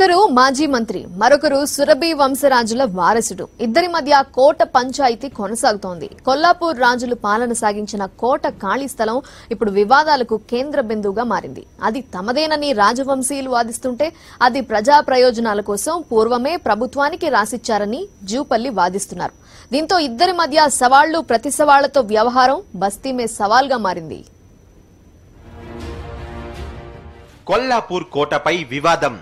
ఒకరు మాజీ మంత్రి మరొకరు సురభి వంశరాజుల వారసుడు ఇద్దరి మధ్య కోట పంచాయతీ కొనసాగుతోంది కొల్లాపూర్ రాజులు పాలన సాగించిన కోట ఖాళీ స్థలం ఇప్పుడు వివాదాలకు కేంద్ర బిందువుగా మారింది అది తమదేనని రాజవంశీయులు వాదిస్తుంటే అది ప్రజా ప్రయోజనాల కోసం పూర్వమే ప్రభుత్వానికి రాసిచ్చారని జూపల్లి వాదిస్తున్నారు దీంతో ఇద్దరి మధ్య సవాళ్లు ప్రతి సవాళ్లతో వ్యవహారం బస్తీమే సవాల్గా మారింది కొల్లాపూర్ కోటపై వివాదం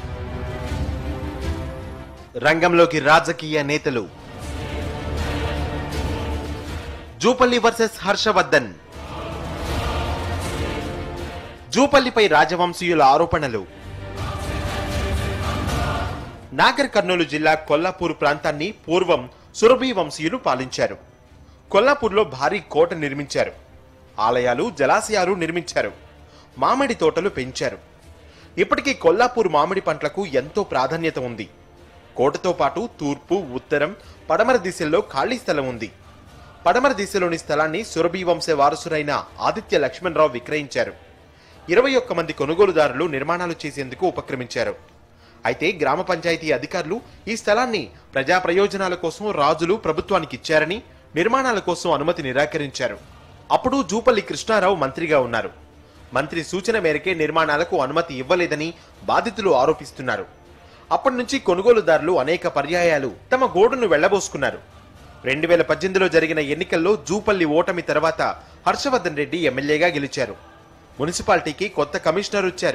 రంగంలోకి రాజకీయ నేతలు జూపల్లి వర్సెస్ హర్షవర్ధన్ జూపల్లిపై రాజవంశీయుల ఆరోపణలు నాగర్ కర్నూలు జిల్లా కొల్లాపూర్ ప్రాంతాన్ని పూర్వం సురభి వంశీయులు పాలించారు కొల్లాపూర్లో భారీ కోట నిర్మించారు ఆలయాలు జలాశయాలు నిర్మించారు మామిడి తోటలు పెంచారు ఇప్పటికీ కొల్లాపూర్ మామిడి పంటలకు ఎంతో ప్రాధాన్యత ఉంది కోటతో పాటు తూర్పు ఉత్తరం పడమర దిశల్లో ఖాళీ స్థలం ఉంది పడమర దిశలోని స్థలాన్ని సురభి వంశ వారసురైన ఆదిత్య లక్ష్మణరావు విక్రయించారు ఇరవై ఒక్క మంది కొనుగోలుదారులు నిర్మాణాలు చేసేందుకు ఉపక్రమించారు అయితే గ్రామ పంచాయతీ అధికారులు ఈ స్థలాన్ని ప్రజా ప్రయోజనాల కోసం రాజులు ప్రభుత్వానికి ఇచ్చారని నిర్మాణాల కోసం అనుమతి నిరాకరించారు అప్పుడు జూపల్లి కృష్ణారావు మంత్రిగా ఉన్నారు మంత్రి సూచన మేరకే నిర్మాణాలకు అనుమతి ఇవ్వలేదని బాధితులు ఆరోపిస్తున్నారు అప్పటి నుంచి కొనుగోలుదారులు అనేక పర్యాయాలు తమ గోడును వెళ్లబోసుకున్నారు రెండు వేల పద్దెనిమిదిలో జరిగిన ఎన్నికల్లో జూపల్లి ఓటమి తర్వాత హర్షవర్ధన్ రెడ్డి ఎమ్మెల్యేగా గెలిచారు మున్సిపాలిటీకి కొత్త కమిషనర్ వచ్చారు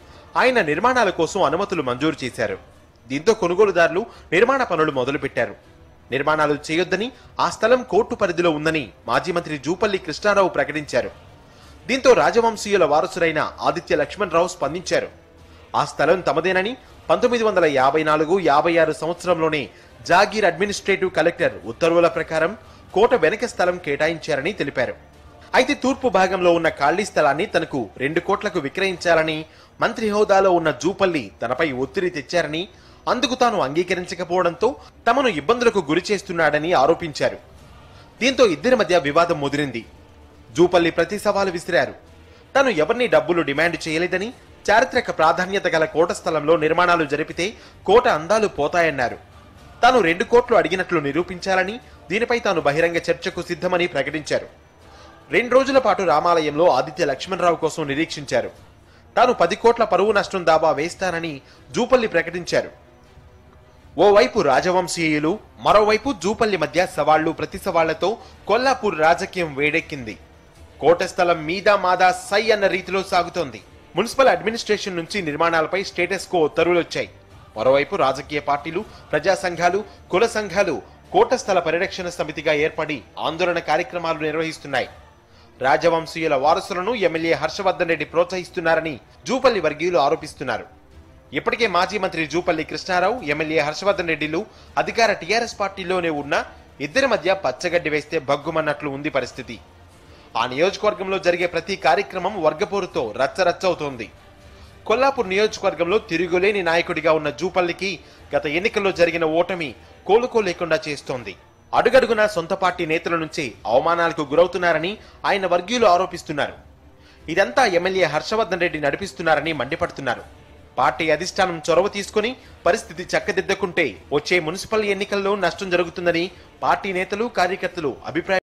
ఆయన నిర్మాణాల కోసం అనుమతులు మంజూరు చేశారు దీంతో కొనుగోలుదారులు నిర్మాణ పనులు మొదలుపెట్టారు నిర్మాణాలు చేయొద్దని ఆ స్థలం కోర్టు పరిధిలో ఉందని మాజీ మంత్రి జూపల్లి కృష్ణారావు ప్రకటించారు దీంతో రాజవంశీయుల వారసురైన ఆదిత్య లక్ష్మణరావు స్పందించారు ఆ స్థలం తమదేనని పంతొమ్మిది వందల యాభై నాలుగు యాభై ఆరు సంవత్సరంలోనే జాగీర్ అడ్మినిస్ట్రేటివ్ కలెక్టర్ ఉత్తర్వుల ప్రకారం కోట వెనక స్థలం కేటాయించారని తెలిపారు అయితే తూర్పు భాగంలో ఉన్న ఖాళీ స్థలాన్ని తనకు రెండు కోట్లకు విక్రయించాలని మంత్రి హోదాలో ఉన్న జూపల్లి తనపై ఒత్తిడి తెచ్చారని అందుకు తాను అంగీకరించకపోవడంతో తమను ఇబ్బందులకు గురి చేస్తున్నాడని ఆరోపించారు దీంతో ఇద్దరి మధ్య వివాదం ముదిరింది జూపల్లి ప్రతి సవాలు విసిరారు తాను ఎవరిని డబ్బులు డిమాండ్ చేయలేదని చారిత్రక ప్రాధాన్యత గల కోట స్థలంలో నిర్మాణాలు జరిపితే కోట అందాలు పోతాయన్నారు తాను రెండు కోట్లు అడిగినట్లు నిరూపించాలని దీనిపై తాను బహిరంగ చర్చకు సిద్ధమని ప్రకటించారు రెండు రోజుల పాటు రామాలయంలో ఆదిత్య లక్ష్మణరావు కోసం నిరీక్షించారు తాను పది కోట్ల పరువు నష్టం దాబా వేస్తానని జూపల్లి ప్రకటించారు ఓవైపు రాజవంశీయులు మరోవైపు జూపల్లి మధ్య సవాళ్లు ప్రతి సవాళ్లతో కొల్లాపూర్ రాజకీయం వేడెక్కింది కోట స్థలం మీద మాదా సై అన్న రీతిలో సాగుతోంది మున్సిపల్ అడ్మినిస్ట్రేషన్ నుంచి నిర్మాణాలపై స్టేటస్ కో ఉత్తర్వులు వచ్చాయి మరోవైపు రాజకీయ పార్టీలు ప్రజా సంఘాలు కుల సంఘాలు కోట స్థల పరిరక్షణ సమితిగా ఏర్పడి ఆందోళన కార్యక్రమాలు నిర్వహిస్తున్నాయి రాజవంశీయుల వారసులను ఎమ్మెల్యే హర్షవర్ధన్ రెడ్డి ప్రోత్సహిస్తున్నారని జూపల్లి వర్గీయులు ఆరోపిస్తున్నారు ఇప్పటికే మాజీ మంత్రి జూపల్లి కృష్ణారావు ఎమ్మెల్యే హర్షవర్ధన్ రెడ్డిలు అధికార టీఆర్ఎస్ పార్టీలోనే ఉన్న ఇద్దరి మధ్య పచ్చగడ్డి వేస్తే భగ్గుమన్నట్లు ఉంది పరిస్థితి ఆ నియోజకవర్గంలో జరిగే ప్రతి కార్యక్రమం వర్గపోరుతో రచ్చరచ్చవుతోంది కొల్లాపూర్ నియోజకవర్గంలో తిరుగులేని నాయకుడిగా ఉన్న జూపల్లికి గత ఎన్నికల్లో జరిగిన ఓటమి కోలుకోలేకుండా చేస్తోంది అడుగడుగునా సొంత పార్టీ నేతల నుంచి అవమానాలకు గురవుతున్నారని ఆయన వర్గీయులు ఆరోపిస్తున్నారు ఇదంతా ఎమ్మెల్యే హర్షవర్ధన్ రెడ్డి నడిపిస్తున్నారని మండిపడుతున్నారు పార్టీ అధిష్టానం చొరవ తీసుకుని పరిస్థితి చక్కదిద్దకుంటే వచ్చే మున్సిపల్ ఎన్నికల్లో నష్టం జరుగుతుందని పార్టీ నేతలు కార్యకర్తలు అభిప్రాయం